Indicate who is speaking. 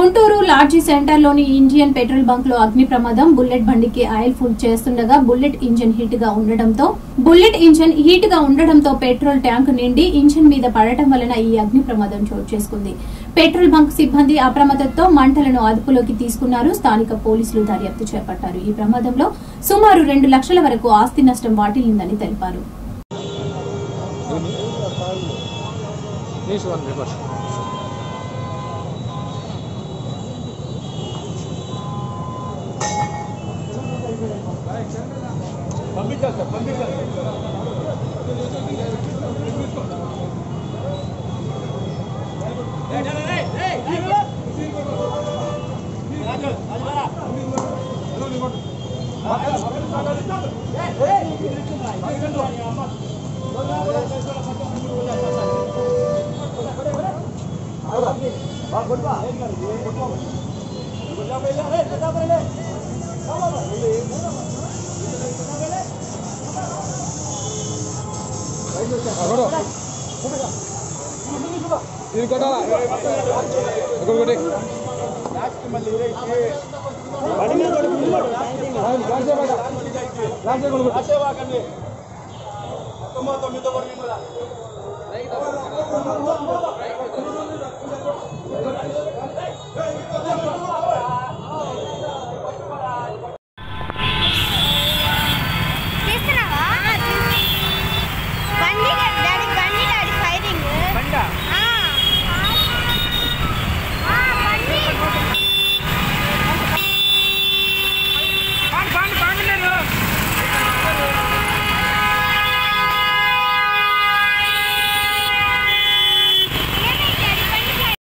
Speaker 1: Guntur lodge సెంటర్లోని Indian petrol bunk లో అగ్ని ప్రమాదం బుల్లెట్ బండికి ఆయిల్ ఫుల్ చేస్తుండగా బుల్లెట్ ఇంజిన్ హీట్ గా ఉండడంతో బుల్లెట్ ఇంజిన్ హీట్ గా ఉండడంతో పెట్రోల్ ట్యాంక్ నిండి ఇంజిన్ మీద పడటం వలన ఈ అగ్ని ప్రమాదం చోటు చేసుకుంది పెట్రోల్ బంక్ సిబ్బంది అప్రమత్తతో మంటలను అదుపులోకి తీసుకున్నారు స్థానిక పోలీసులు దర్యాప్తు చేపట్టారు ఈ ప్రమాదంలో సుమారు రెండు లక్షల వరకు ఆస్తి నష్టం వాటిల్లిందని తెలిపారు
Speaker 2: This one reverse. కొడు ఇది కొట్టాలా ఇక్కడ కొట్టి
Speaker 3: తొమ్మిది